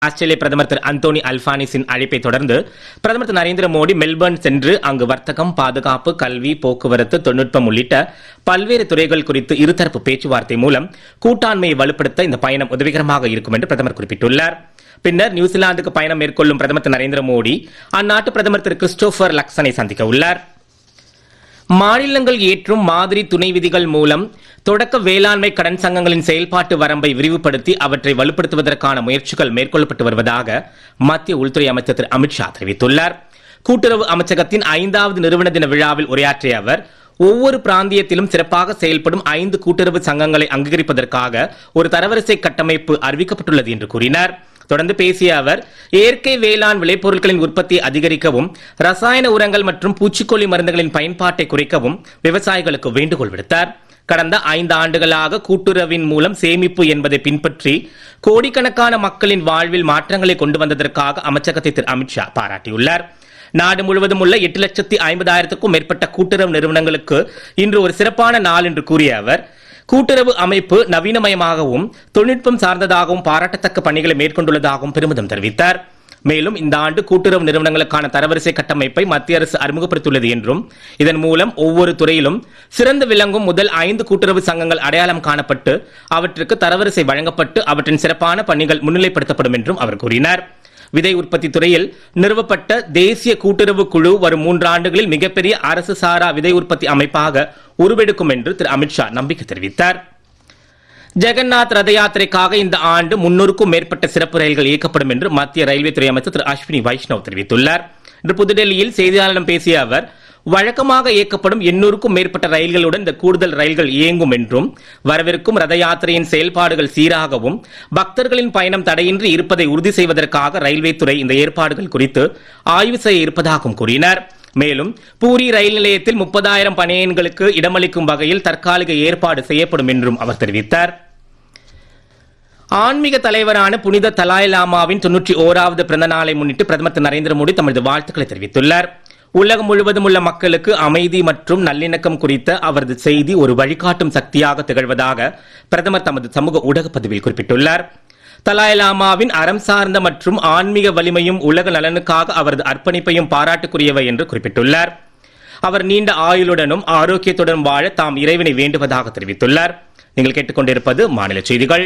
ஆஸ்திரேலிய பிரதமர் திரு அந்தோனி அல்பானிஸின் அழைப்பை தொடர்ந்து பிரதமர் திரு நரேந்திர மோடி மெல்பர்ன் சென்று அங்கு வர்த்தகம் பாதுகாப்பு கல்வி போக்குவரத்து தொழில்நுட்பம் உள்ளிட்ட பல்வேறு துறைகள் குறித்து இருதரப்பு பேச்சுவார்த்தை மூலம் கூட்டாண்மையை வலுப்படுத்த இந்த பயணம் உதவிகரமாக இருக்கும் என்று பிரதமர் குறிப்பிட்டுள்ளார் பின்னர் நியூசிலாந்துக்கு பயணம் மேற்கொள்ளும் பிரதமர் திரு நரேந்திர மோடி அந்நாட்டு பிரதமர் திரு கிறிஸ்டோபர் லக்சனை சந்திக்க உள்ளார் மாநிலங்கள் ஏற்றும் மாதிரி துணை விதிகள் மூலம் தொடக்க வேளாண்மை கடன் சங்கங்களின் செயல்பாட்டு வரம்பை விரிவுபடுத்தி அவற்றை வலுப்படுத்துவதற்கான முயற்சிகள் மேற்கொள்ளப்பட்டு வருவதாக மத்திய உள்துறை அமைச்சர் திரு அமித்ஷா தெரிவித்துள்ளார் கூட்டுறவு அமைச்சகத்தின் ஐந்தாவது நிறுவன தின விழாவில் உரையாற்றிய அவர் ஒவ்வொரு பிராந்தியத்திலும் சிறப்பாக செயல்படும் ஐந்து கூட்டுறவு சங்கங்களை அங்கீகரிப்பதற்காக ஒரு தரவரிசை கட்டமைப்பு அறிவிக்கப்பட்டுள்ளது என்று கூறினார் தொடர்ந்து பேசிய அவர் இயற்கை வேளாண் விளைபொருட்களின் உற்பத்தியை அதிகரிக்கவும் ரசாயன உரங்கள் மற்றும் பூச்சிக்கொல்லி மருந்துகளின் பயன்பாட்டை குறைக்கவும் விவசாயிகளுக்கு வேண்டுகோள் விடுத்தார் கடந்த ஐந்து ஆண்டுகளாக கூட்டுறவின் மூலம் சேமிப்பு என்பதை பின்பற்றி கோடிக்கணக்கான மக்களின் வாழ்வில் மாற்றங்களை கொண்டு வந்ததற்காக அமைச்சகத்தை திரு அமித்ஷா பாராட்டியுள்ளார் நாடு முழுவதும் உள்ள எட்டு லட்சத்தி ஐம்பதாயிரத்துக்கும் மேற்பட்ட கூட்டுறவு நிறுவனங்களுக்கு இன்று ஒரு சிறப்பான நாள் என்று கூறிய அவர் கூட்டுறவு அமைப்பு நவீனமயமாகவும் தொழில்நுட்பம் சார்ந்ததாகவும் பாராட்டத்தக்க பணிகளை மேற்கொண்டுள்ளதாகவும் பெருமிதம் தெரிவித்தார் மேலும் இந்த ஆண்டு கூட்டுறவு நிறுவனங்களுக்கான தரவரிசை கட்டமைப்பை மத்திய அரசு அறிமுகப்படுத்தியுள்ளது என்றும் இதன் மூலம் ஒவ்வொரு துறையிலும் சிறந்து விளங்கும் முதல் ஐந்து கூட்டுறவு சங்கங்கள் அடையாளம் காணப்பட்டு அவற்றுக்கு தரவரிசை வழங்கப்பட்டு அவற்றின் சிறப்பான பணிகள் முன்னிலைப்படுத்தப்படும் என்றும் அவர் கூறினார் விதை உற்பத்தி துறையில் நிறுவப்பட்ட தேசிய கூட்டுறவு குழு வரும் மூன்றாண்டுகளில் மிகப்பெரிய அரசு சாரா விதை உற்பத்தி அமைப்பாக உருவெடுக்கும் என்று திரு அமித்ஷா நம்பிக்கை தெரிவித்தார் ஜெகநாத் ரத யாத்திரைக்காக இந்த ஆண்டு முன்னூறுக்கும் மேற்பட்ட சிறப்பு ரயில்கள் இயக்கப்படும் என்று மத்திய ரயில்வே துறை அமைச்சர் திரு அஸ்வினி வைஷ்ணவ் தெரிவித்துள்ளார் இன்று புதுடெல்லியில் செய்தியாளர்களிடம் பேசிய அவர் வழக்கமாக இயக்கப்படும் எண்ணூறுக்கும் மேற்பட்ட ரயில்களுடன் இந்த கூடுதல் ரயில்கள் இயங்கும் என்றும் வரவிருக்கும் ரத யாத்திரையின் செயல்பாடுகள் சீராகவும் பக்தர்களின் பயணம் தடையின்றி இருப்பதை உறுதி செய்வதற்காக ரயில்வே துறை இந்த ஏற்பாடுகள் குறித்து ஆய்வு செய்ய இருப்பதாகவும் கூறினார் மேலும் பூரி ரயில் நிலையத்தில் முப்பதாயிரம் பணியன்களுக்கு இடமளிக்கும் வகையில் தற்காலிக ஏற்பாடு செய்யப்படும் என்றும் அவர் தெரிவித்தார் ஆன்மீக தலைவரான புனித தலாய் லாமாவின் தொன்னூற்றி ஓராவது பிறந்த நாளை முன்னிட்டு பிரதமர் திரு நரேந்திர மோடி தமது வாழ்த்துக்களை தெரிவித்துள்ளார் உலகம் முழுவதும் உள்ள மக்களுக்கு அமைதி மற்றும் நல்லிணக்கம் குறித்த அவரது செய்தி ஒரு வழிகாட்டும் சக்தியாக திகழ்வதாக பிரதமர் தமது சமூக ஊடக பதிவில் குறிப்பிட்டுள்ளார் தலாய் லாமாவின் அறம் சார்ந்த மற்றும் ஆன்மீக வலிமையும் உலக நலனுக்காக அவரது அர்ப்பணிப்பையும் பாராட்டுக்குரியவை என்று குறிப்பிட்டுள்ளார் அவர் நீண்ட ஆயுளுடனும் ஆரோக்கியத்துடன் வாழ தாம் இறைவனை வேண்டுவதாக தெரிவித்துள்ளார் நீங்கள் கேட்டுக்கொண்டிருப்பது மாநில செய்திகள்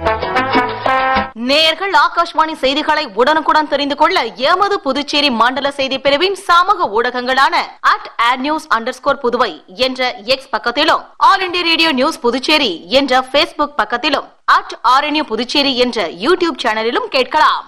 நேயர்கள் ஆகாஷ்வாணி செய்திகளை உடனுக்குடன் தெரிந்து கொள்ள எமது புதுச்சேரி மண்டல செய்தி பிரிவின் சமூக ஊடகங்களான அட் ஆட் நியூஸ் அண்டர் புதுவை என்ற எக்ஸ் பக்கத்திலும் all India radio news Puducherry என்ற பேஸ்புக் பக்கத்திலும் அட் ஆர்என்யூ புதுச்சேரி என்ற யூடியூப் சேனலிலும் கேட்கலாம்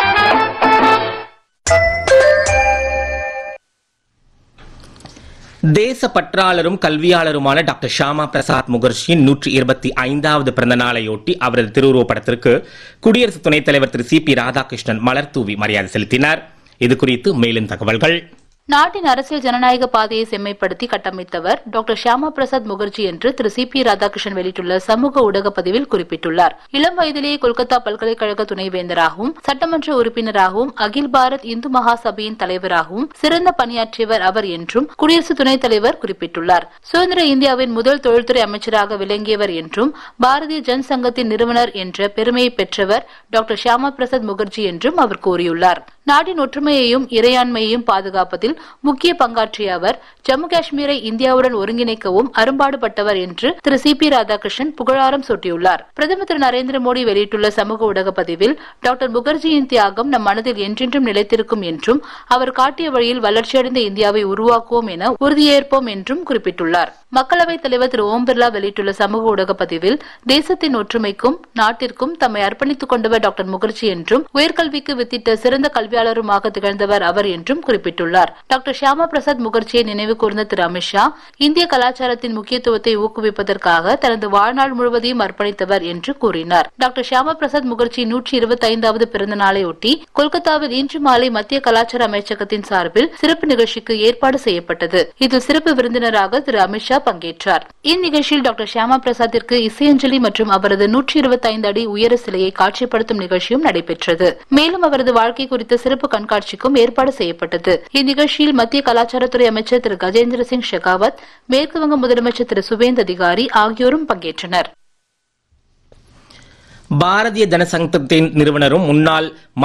தேச பற்றாளரும் கல்வியாளருமான டாக்டர் ஷாமா பிரசாத் முகர்ஜியின் நூற்றி இருபத்தி ஐந்தாவது பிறந்த நாளையொட்டி அவரது திருவுருவப் படத்திற்கு குடியரசு துணைத் தலைவர் திரு சி பி ராதாகிருஷ்ணன் மலர் தூவி மரியாதை செலுத்தினார் இது குறித்து மேலும் தகவல்கள் நாட்டின் அரசியல் ஜனநாயக பாதையை செம்மைப்படுத்தி கட்டமைத்தவர் டாக்டர் ஷியாமா பிரசாத் முகர்ஜி என்று திரு சி பி ராதாகிருஷ்ணன் வெளியிட்டுள்ள சமூக ஊடக பதிவில் குறிப்பிட்டுள்ளார் இளம் வயதிலேயே கொல்கத்தா பல்கலைக்கழக துணைவேந்தராகவும் சட்டமன்ற உறுப்பினராகவும் அகில் பாரத் இந்து மகாசபையின் தலைவராகவும் சிறந்த பணியாற்றியவர் அவர் என்றும் குடியரசு துணைத் தலைவர் குறிப்பிட்டுள்ளார் சுதந்திர இந்தியாவின் முதல் தொழில்துறை அமைச்சராக விளங்கியவர் என்றும் பாரதிய ஜன் சங்கத்தின் நிறுவனர் என்ற பெருமையை பெற்றவர் டாக்டர் ஷியாமா பிரசாத் முகர்ஜி என்றும் அவர் கூறியுள்ளார் நாட்டின் ஒற்றுமையையும் இறையாண்மையையும் பாதுகாப்பதில் முக்கிய பங்காற்றிய அவர் ஜம்மு காஷ்மீரை இந்தியாவுடன் ஒருங்கிணைக்கவும் அரும்பாடுபட்டவர் என்று திரு சி பி ராதாகிருஷ்ணன் புகழாரம் சூட்டியுள்ளார் பிரதமர் திரு நரேந்திர மோடி வெளியிட்டுள்ள சமூக ஊடக பதிவில் டாக்டர் முகர்ஜியின் தியாகம் நம் மனதில் என்றென்றும் நிலைத்திருக்கும் என்றும் அவர் காட்டிய வழியில் வளர்ச்சியடைந்த இந்தியாவை உருவாக்குவோம் என உறுதியேற்போம் என்றும் குறிப்பிட்டுள்ளார் மக்களவைத் தலைவர் திரு ஓம் பிர்லா வெளியிட்டுள்ள சமூக ஊடக பதிவில் தேசத்தின் ஒற்றுமைக்கும் நாட்டிற்கும் தம்மை அர்ப்பணித்துக் கொண்டவர் டாக்டர் முகர்ஜி என்றும் உயர்கல்விக்கு வித்திட்ட சிறந்த கல்வியாளருமாக திகழ்ந்தவர் அவர் என்றும் குறிப்பிட்டுள்ளார் டாக்டர் ஷியாமா பிரசாத் முகர்ஜியை நினைவு கூர்ந்த திரு அமித்ஷா இந்திய கலாச்சாரத்தின் முக்கியத்துவத்தை ஊக்குவிப்பதற்காக தனது வாழ்நாள் முழுவதையும் அர்ப்பணித்தவர் என்று கூறினார் டாக்டர் ஷியாமா பிரசாத் முகர்ஜி நூற்றி இருபத்தி ஐந்தாவது பிறந்த நாளையொட்டி கொல்கத்தாவில் இன்று மாலை மத்திய கலாச்சார அமைச்சகத்தின் சார்பில் சிறப்பு நிகழ்ச்சிக்கு ஏற்பாடு செய்யப்பட்டது இதில் சிறப்பு விருந்தினராக திரு அமித்ஷா பங்கேற்றார் இந்நிகழ்ச்சியில் டாக்டர் ஷியாமா பிரசாத்திற்கு இசையஞ்சலி மற்றும் அவரது நூற்றி இருபத்தி ஐந்து அடி உயர சிலையை காட்சிப்படுத்தும் நிகழ்ச்சியும் நடைபெற்றது மேலும் அவரது வாழ்க்கை குறித்த சிறப்பு கண்காட்சிக்கும் ஏற்பாடு செய்யப்பட்டது இந்நிகழ்ச்சியில் மத்திய கலாச்சாரத்துறை அமைச்சர் திரு கஜேந்திர சிங் ஷெகாவத் மேற்கு வங்க முதலமைச்சர் திரு சுவேந்த் அதிகாரி ஆகியோரும் பங்கேற்றனர் பாரதிய ஜனசங்கத்தின் நிறுவனரும் முன்னாள்